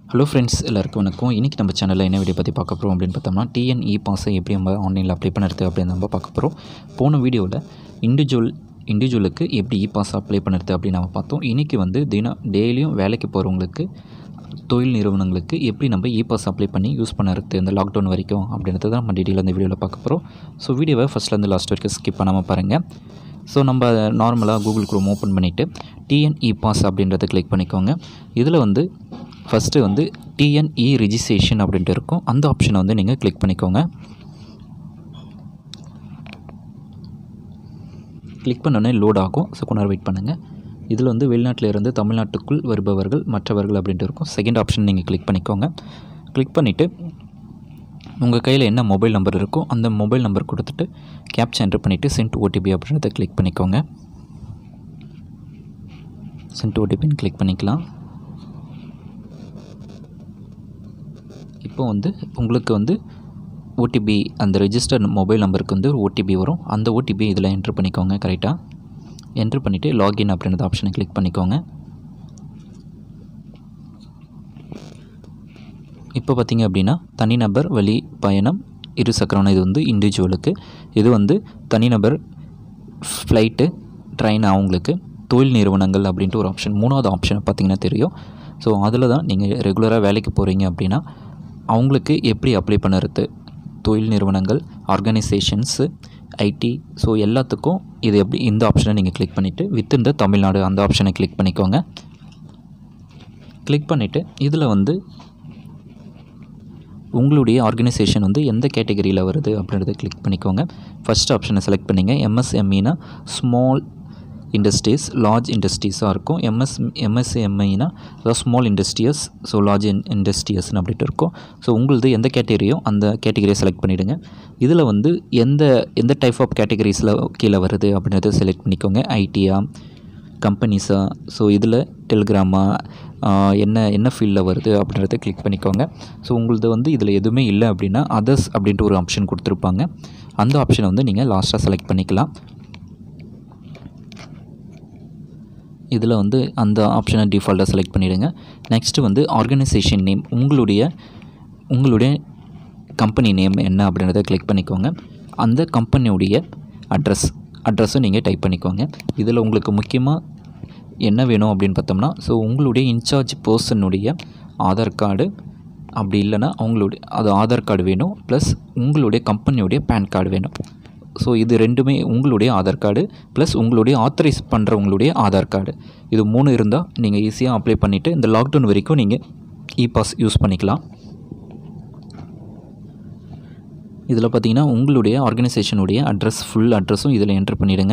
hello friends எல்லாருக்கும் வணக்கம் இன்றைக்கி நம்ம சேனலில் என்ன வீடியோ பற்றி பார்க்க போகிறோம் அப்படின்னு பார்த்தோம்னா டிஎன்இ பாஸை எப்படி நம்ம ஆன்லைனில் அப்ளை பண்ணுறது அப்படின்னு நம்ம பார்க்க போகிறோம் போன வீடியோவில் இண்டிவிஜுவல் இண்டிவிஜுவலுக்கு எப்படி இ பாஸ் அப்ளை பண்ணுறது அப்படின்னு நம்ம பார்த்தோம் இன்றைக்கி வந்து தினம் டெய்லியும் வேலைக்கு போகிறவங்களுக்கு தொழில் நிறுவனங்களுக்கு எப்படி நம்ம இ பாஸ் அப்ளை பண்ணி யூஸ் பண்ணுறது இந்த லாக்டவுன் வரைக்கும் அப்படின்றத நம்ம டீட்டெயில் இந்த வீடியோவில் பார்க்க போகிறோம் ஸோ வீடியோவை ஃபஸ்ட்லேருந்து லாஸ்ட் வரைக்கும் ஸ்கிப் பண்ணாமல் பாருங்கள் ஸோ நம்ம நார்மலாக கூகுள் குரோம் ஓப்பன் பண்ணிவிட்டு டிஎன்இ பாஸ் அப்படின்றத கிளிக் பண்ணிக்கோங்க இதில் வந்து ஃபஸ்ட்டு வந்து டிஎன்இ ரிஜிஸ்ட்ரேஷன் அப்படின்ட்டு இருக்கும் அந்த ஆப்ஷனை வந்து நீங்கள் கிளிக் பண்ணிக்கோங்க கிளிக் பண்ணோன்னே லோட் ஆகும் ஸோ கொஞ்ச நேரம் வெயிட் பண்ணுங்கள் இதில் வந்து வெளிநாட்டில் இருந்து தமிழ்நாட்டுக்குள் வருபவர்கள் மற்றவர்கள் அப்படின்ட்டு இருக்கும் செகண்ட் ஆப்ஷன் நீங்கள் கிளிக் பண்ணிக்கோங்க கிளிக் பண்ணிவிட்டு உங்கள் கையில் என்ன மொபைல் நம்பர் இருக்கோ அந்த மொபைல் நம்பர் கொடுத்துட்டு கேப்சா என்ட்ரு பண்ணிவிட்டு சென்ட் ஓடிபி அப்படின்றத கிளிக் பண்ணிக்கோங்க சென்ட் ஓடிபின்னு கிளிக் பண்ணிக்கலாம் இப்போ வந்து உங்களுக்கு வந்து ஓடிபி அந்த ரெஜிஸ்டர்ட் மொபைல் நம்பருக்கு வந்து ஒரு ஓடிபி வரும் அந்த ஓடிபி இதில் என்ட்ரு பண்ணிக்கோங்க கரெக்டாக என்ட்ரு பண்ணிவிட்டு லாகின் அப்படின்ற ஆப்ஷனை கிளிக் பண்ணிக்கோங்க இப்போ பார்த்தீங்க அப்படின்னா தனிநபர் வழி பயணம் இரு சக்கரவணம் இது வந்து இண்டிவிஜுவலுக்கு இது வந்து தனிநபர் ஃப்ளைட்டு ட்ரெயின் அவங்களுக்கு தொழில் நிறுவனங்கள் அப்படின்ட்டு ஒரு ஆப்ஷன் மூணாவது ஆப்ஷன் பார்த்தீங்கன்னா தெரியும் ஸோ அதில் தான் நீங்கள் ரெகுலராக வேலைக்கு போகிறீங்க அப்படின்னா அவங்களுக்கு எப்படி அப்ளை பண்ணுறது தொழில் நிறுவனங்கள் ஆர்கனைசேஷன்ஸு ஐடி ஸோ எல்லாத்துக்கும் இது எப்படி இந்த ஆப்ஷனை நீங்கள் கிளிக் பண்ணிவிட்டு வித் இந்த தமிழ்நாடு அந்த ஆப்ஷனை கிளிக் பண்ணிக்கோங்க கிளிக் பண்ணிவிட்டு இதில் வந்து உங்களுடைய ஆர்கனைசேஷன் வந்து எந்த கேட்டகரியில் வருது அப்படின்றத கிளிக் பண்ணிக்கோங்க ஃபஸ்ட் ஆப்ஷனை செலக்ட் பண்ணிங்க எம்எஸ்எம்இனா ஸ்மால் இண்டஸ்ட்ரீஸ் லார்ஜ் இண்டஸ்ட்ரீஸாக இருக்கும் எம்எஸ் எம்எஸ்எம்ஐனா அதாவது small industries so large in இண்டஸ்ட்ரியஸ்னு அப்படின்ட்டு இருக்கும் ஸோ உங்களது எந்த கேட்டகரியோ அந்த கேட்டகரியை செலக்ட் பண்ணிவிடுங்க இதில் வந்து எந்த எந்த டைப் ஆஃப் கேட்டகரிஸில் கீழே வருது அப்படின்றத செலக்ட் பண்ணிக்கோங்க ஐடியா கம்பெனிஸா ஸோ இதில் டெலிகிராமா என்ன என்ன ஃபீல்டில் வருது அப்படின்றத கிளிக் பண்ணிக்கோங்க ஸோ உங்களது வந்து இதில் எதுவுமே இல்லை அப்படின்னா அதர்ஸ் அப்படின்ட்டு ஒரு ஆப்ஷன் கொடுத்துருப்பாங்க அந்த ஆப்ஷனை வந்து நீங்கள் லாஸ்ட்டாக செலக்ட் பண்ணிக்கலாம் இதில் வந்து அந்த ஆப்ஷனை டிஃபால்ட்டாக செலக்ட் பண்ணிவிடுங்க நெக்ஸ்ட்டு வந்து ஆர்கனைசேஷன் நேம் உங்களுடைய உங்களுடைய கம்பெனி நேம் என்ன அப்படின்றத கிளிக் பண்ணிக்கோங்க அந்த கம்பெனியுடைய அட்ரஸ் அட்ரஸும் நீங்கள் டைப் பண்ணிக்கோங்க இதில் உங்களுக்கு முக்கியமாக என்ன வேணும் அப்படின்னு பார்த்தோம்னா ஸோ உங்களுடைய இன்சார்ஜ் பர்சனுடைய ஆதார் கார்டு அப்படி இல்லைன்னா அவங்களுடைய அது ஆதார் கார்டு வேணும் ப்ளஸ் உங்களுடைய கம்பெனியுடைய பேன் கார்டு வேணும் ஸோ இது ரெண்டுமே உங்களுடைய ஆதார் கார்டு ப்ளஸ் உங்களுடைய ஆத்தரைஸ் பண்ணுறவங்களுடைய ஆதார் கார்டு இது மூணு இருந்தால் நீங்கள் ஈஸியாக அப்ளை பண்ணிவிட்டு இந்த லாக்டவுன் வரைக்கும் நீங்கள் இ பாஸ் யூஸ் பண்ணிக்கலாம் இதில் பார்த்தீங்கன்னா உங்களுடைய ஆர்கனைசேஷனுடைய அட்ரஸ் ஃபுல் அட்ரஸும் இதில் என்ட்ரு பண்ணிவிடுங்க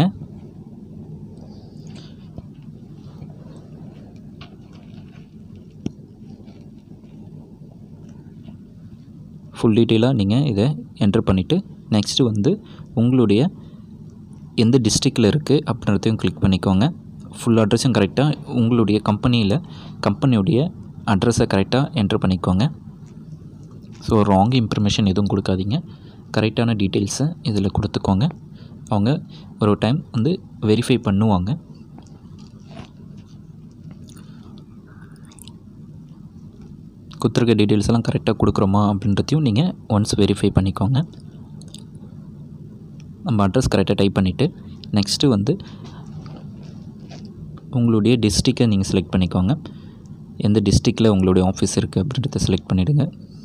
ஃபுல் டீட்டெயிலாக நீங்கள் இதை என்ட்ரு பண்ணிவிட்டு நெக்ஸ்ட்டு வந்து உங்களுடைய எந்த டிஸ்ட்ரிக்டில் இருக்குது அப்படின்றதையும் கிளிக் பண்ணிக்கோங்க ஃபுல் அட்ரஸும் கரெக்டாக உங்களுடைய கம்பெனியில் கம்பெனியுடைய அட்ரஸை கரெக்டாக என்ட்ரு பண்ணிக்கோங்க ஸோ ராங் இன்ஃபர்மேஷன் எதுவும் கொடுக்காதீங்க கரெக்டான டீட்டெயில்ஸை இதில் கொடுத்துக்கோங்க அவங்க ஒரு டைம் வந்து வெரிஃபை பண்ணுவாங்க கொடுத்துருக்க டீட்டெயில்ஸ் எல்லாம் கரெக்டாக கொடுக்குறோமா அப்படின்றதையும் நீங்கள் ஒன்ஸ் வெரிஃபை பண்ணிக்கோங்க நம்ம அட்ரஸ் கரெக்டாக டைப் பண்ணிவிட்டு நெக்ஸ்ட்டு வந்து உங்களுடைய டிஸ்ட்ரிக்கை நீங்கள் செலக்ட் பண்ணிக்கோங்க எந்த டிஸ்ட்ரிக்டில் உங்களுடைய ஆஃபீஸ் இருக்குது அப்படின்றத செலக்ட் பண்ணிவிடுங்க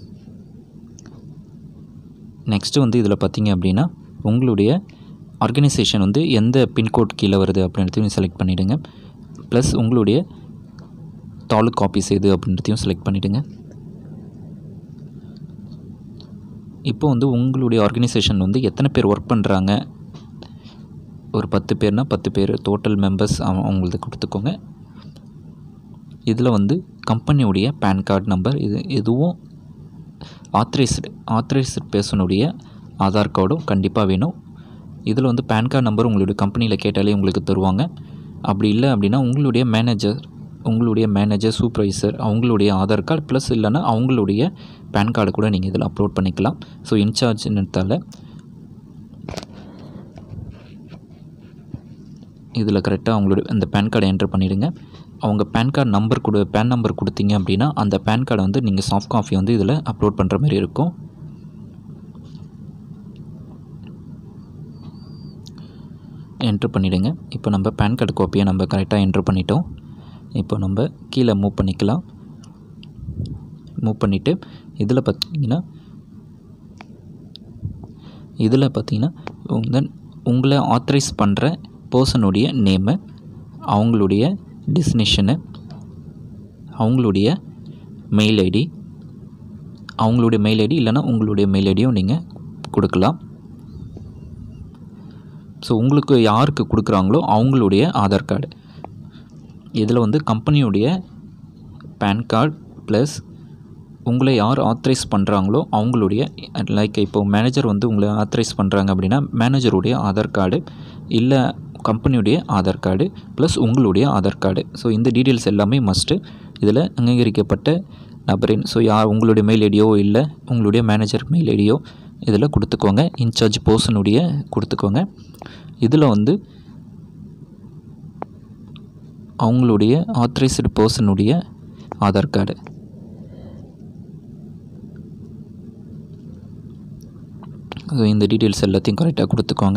நெக்ஸ்ட்டு வந்து இதில் பார்த்தீங்க அப்படின்னா உங்களுடைய ஆர்கனைசேஷன் வந்து எந்த பின்கோட் கீழே வருது அப்படின்றதையும் செலக்ட் பண்ணிவிடுங்க ப்ளஸ் உங்களுடைய தாலுக் ஆஃபீஸ் எது அப்படின்றதையும் செலக்ட் பண்ணிவிடுங்க இப்போ வந்து உங்களுடைய ஆர்கனைசேஷன் வந்து எத்தனை பேர் ஒர்க் பண்ணுறாங்க ஒரு பத்து பேர்னால் பத்து பேர் டோட்டல் மெம்பர்ஸ் அவங்களது கொடுத்துக்கோங்க இதில் வந்து கம்பெனியுடைய பேன் கார்டு நம்பர் இது எதுவும் ஆத்தரைஸ்டு ஆத்தரைஸ்டு பேர்சனுடைய ஆதார் கார்டும் கண்டிப்பாக வேணும் இதில் வந்து பேன் கார்டு நம்பர் உங்களுடைய கம்பெனியில் கேட்டாலே உங்களுக்கு தருவாங்க அப்படி இல்லை அப்படின்னா உங்களுடைய மேனேஜர் உங்களுடைய மேனேஜர் சூப்பர்வைசர் அவங்களுடைய ஆதார் கார்டு ப்ளஸ் இல்லைன்னா அவங்களுடைய பேன் கார்டு கூட நீங்கள் இதில் அப்லோட் பண்ணிக்கலாம் ஸோ இன்சார்ஜ்ன்றதால இதில் கரெக்டாக அவங்களுடைய அந்த பேன் கார்டை என்ட்ரு பண்ணிவிடுங்க அவங்க பேன் கார்டு நம்பர் கொடு பேன் நம்பர் கொடுத்தீங்க அப்படின்னா அந்த பேன் கார்டை வந்து நீங்கள் சாஃப்ட் காப்பி வந்து இதில் அப்லோட் பண்ணுற மாதிரி இருக்கும் என்ட்ரு பண்ணிவிடுங்க இப்போ நம்ம பேன் கார்டு காப்பியை நம்ம கரெக்டாக என்ட்ரு பண்ணிட்டோம் இப்போ நம்ம கீழே மூவ் பண்ணிக்கலாம் மூவ் பண்ணிவிட்டு இதில் பார்த்தீங்கன்னா இதில் பார்த்தீங்கன்னா உங்கள் உங்களை ஆத்தரைஸ் பண்ணுற பர்சனுடைய நேமு அவங்களுடைய டெஸ்டினேஷனு அவங்களுடைய மெயில் ஐடி அவங்களுடைய மெயில் ஐடி இல்லைன்னா உங்களுடைய மெயில் ஐடியும் நீங்கள் கொடுக்கலாம் ஸோ உங்களுக்கு யாருக்கு கொடுக்குறாங்களோ அவங்களுடைய ஆதார் கார்டு இதில் வந்து கம்பெனியுடைய பேன் கார்டு ப்ளஸ் உங்களை யார் ஆத்தரைஸ் பண்ணுறாங்களோ அவங்களுடைய லைக் இப்போ மேனேஜர் வந்து உங்களை ஆத்தரைஸ் பண்ணுறாங்க அப்படின்னா மேனேஜருடைய ஆதார் கார்டு இல்லை கம்பெனியுடைய ஆதார் கார்டு ப்ளஸ் உங்களுடைய ஆதார் கார்டு ஸோ இந்த டீட்டெயில்ஸ் எல்லாமே மஸ்ட்டு இதில் அங்கீகரிக்கப்பட்ட நபரின் ஸோ யார் உங்களுடைய மெயில் ஐடியோ இல்லை உங்களுடைய மேனேஜர் மெயில் ஐடியோ இதில் கொடுத்துக்கோங்க இன்சார்ஜ் பர்சனுடைய கொடுத்துக்கோங்க இதில் வந்து அவங்களுடைய ஆத்தரைஸ்டு பர்சனுடைய ஆதார் கார்டு ஸோ இந்த டீட்டெயில்ஸ் எல்லாத்தையும் கரெக்டாக கொடுத்துக்கோங்க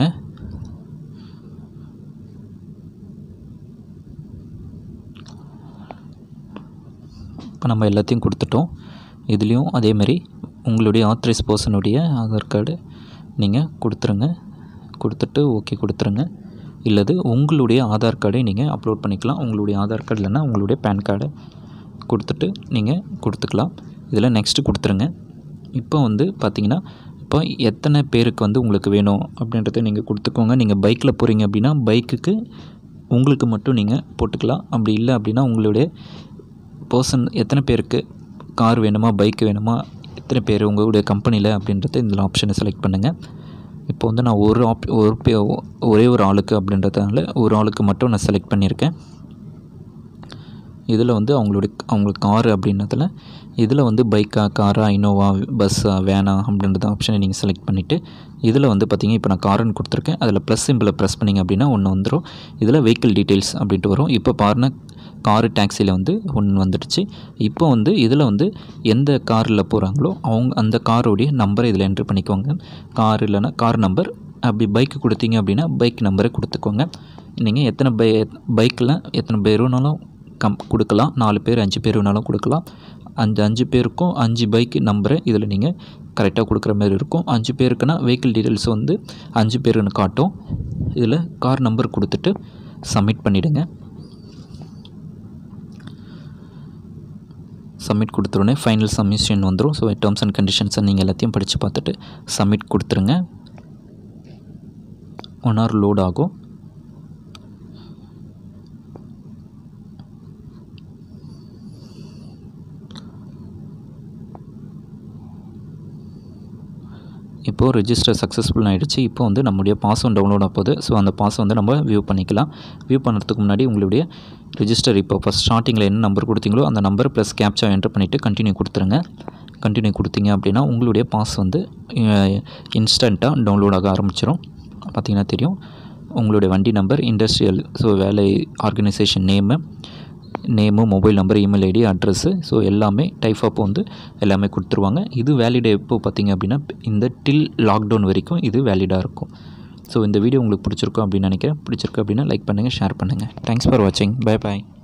இப்போ நம்ம எல்லாத்தையும் கொடுத்துட்டோம் இதுலேயும் அதேமாதிரி உங்களுடைய ஆத்தரைஸ் பர்சனுடைய ஆதார் கார்டு நீங்கள் கொடுத்துருங்க கொடுத்துட்டு ஓகே கொடுத்துருங்க இல்லது உங்களுடைய ஆதார் கார்டை நீங்கள் அப்லோட் பண்ணிக்கலாம் உங்களுடைய ஆதார் கார்டு இல்லைன்னா உங்களுடைய பேன் கார்டை கொடுத்துட்டு நீங்கள் கொடுத்துக்கலாம் இதில் நெக்ஸ்ட்டு கொடுத்துருங்க இப்போ வந்து பார்த்தீங்கன்னா இப்போ எத்தனை பேருக்கு வந்து உங்களுக்கு வேணும் அப்படின்றத நீங்கள் கொடுத்துக்கோங்க நீங்கள் பைக்கில் போகிறீங்க அப்படின்னா பைக்குக்கு உங்களுக்கு மட்டும் நீங்கள் போட்டுக்கலாம் அப்படி இல்லை அப்படின்னா உங்களுடைய பர்சன் எத்தனை பேருக்கு கார் வேணுமா பைக் வேணுமா எத்தனை பேர் உங்களுடைய கம்பெனியில் அப்படின்றத இந்த ஆப்ஷனை செலக்ட் பண்ணுங்கள் இப்போ வந்து நான் ஒரு ஆப் ஒரு பே- ஒரே ஒரு ஆளுக்கு அப்படின்றதுனால ஒரு ஆளுக்கு மட்டும் நான் செலக்ட் பண்ணியிருக்கேன் இதில் வந்து அவங்களுடைய அவங்களுக்கு காரு அப்படின்றதுல இதில் வந்து பைக்கா காரா இனோவா பஸ்ஸா வேனா அப்படின்றத ஆப்ஷனை நீங்கள் செலக்ட் பண்ணிவிட்டு இதில் வந்து பார்த்தீங்க இப்போ நான் காருன்னு கொடுத்துருக்கேன் அதில் ப்ளஸ் சிம்பிளை ப்ரெஸ் பண்ணிங்க அப்படின்னா ஒன்று வந்துடும் இதில் வெஹிக்கிள் டீட்டெயில்ஸ் அப்படின்ட்டு வரும் இப்போ பாருங்க காரு டாக்ஸியில் வந்து ஒன்று வந்துடுச்சு இப்போ வந்து இதில் வந்து எந்த காரில் போகிறாங்களோ அவங்க அந்த காரோடைய நம்பரை இதில் என்ட்ரு பண்ணிக்கோங்க கார் இல்லைன்னா கார் நம்பர் அப்படி பைக்கு கொடுத்தீங்க அப்படின்னா பைக் நம்பரை கொடுத்துக்கோங்க நீங்கள் எத்தனை பை பைக்கில் எத்தனை பேர் வேணாலும் கம் கொடுக்கலாம் நாலு பேர் அஞ்சு பேர் வேணாலும் கொடுக்கலாம் அந்த அஞ்சு பேருக்கும் அஞ்சு பைக் நம்பரை இதில் நீங்கள் கரெக்டாக கொடுக்குற மாதிரி இருக்கும் அஞ்சு பேருக்குன்னா வெஹிக்கிள் டீட்டெயில்ஸ் வந்து அஞ்சு பேருன்னு காட்டும் இதில் கார் நம்பர் கொடுத்துட்டு சப்மிட் பண்ணிவிடுங்க சப்மிட் கொடுத்துருனே ஃபைனல் சப்மிஷன் வந்துடும் ஸோ டேர்ம்ஸ் அண்ட் கண்டிஷன்ஸை நீங்கள் எல்லாத்தையும் படித்து பார்த்துட்டு சப்மிட் கொடுத்துருங்க ஒன் ஹவர் லோட் ஆகும் இப்போது ரெஜிஸ்டர் சக்ஸஸ்ஃபுல் ஆகிடுச்சு இப்போ வந்து நம்முடைய பாஸ்வேர்ட் டவுன்லோட் ஆக போகுது ஸோ அந்த பாஸ் வந்து நம்ம வியூ பண்ணிக்கலாம் வியூ பண்ணுறதுக்கு முன்னாடி உங்களுடைய ரெஜிஸ்டர் இப்போ ஃபஸ்ட் ஸ்டார்டிங்கில் என்ன நம்பர் கொடுத்தீங்களோ அந்த நம்பர் ப்ளஸ் கேப்சா என்டர் பண்ணிவிட்டு கண்டினியூ கொடுத்துருங்க கண்டினியூ கொடுத்தீங்க அப்படின்னா உங்களுடைய பாஸ் வந்து இன்ஸ்டண்ட்டாக டவுன்லோட் ஆக ஆரம்பிச்சிடும் பார்த்தீங்கன்னா தெரியும் உங்களுடைய வண்டி நம்பர் இண்டஸ்ட்ரியல் ஸோ வேலை organisation name name mobile number email ID address so எல்லாமே டைப் ஆப் வந்து எல்லாமே கொடுத்துருவாங்க இது வேலிட் எப்போ பார்த்தீங்க அப்படின்னா இந்த டில் லாக்டவுன் வரைக்கும் இது வேலிடாக இருக்கும் ஸோ இந்த வீடியோ உங்களுக்கு பிடிச்சிருக்கும் அப்படின்னு நினைக்கிறேன் பிடிச்சிருக்கு அப்படின்னா லைக் பண்ணுங்கள் ஷேர் பண்ணுங்கள் தேங்க்ஸ் ஃபார் வாட்சிங் பை பாய்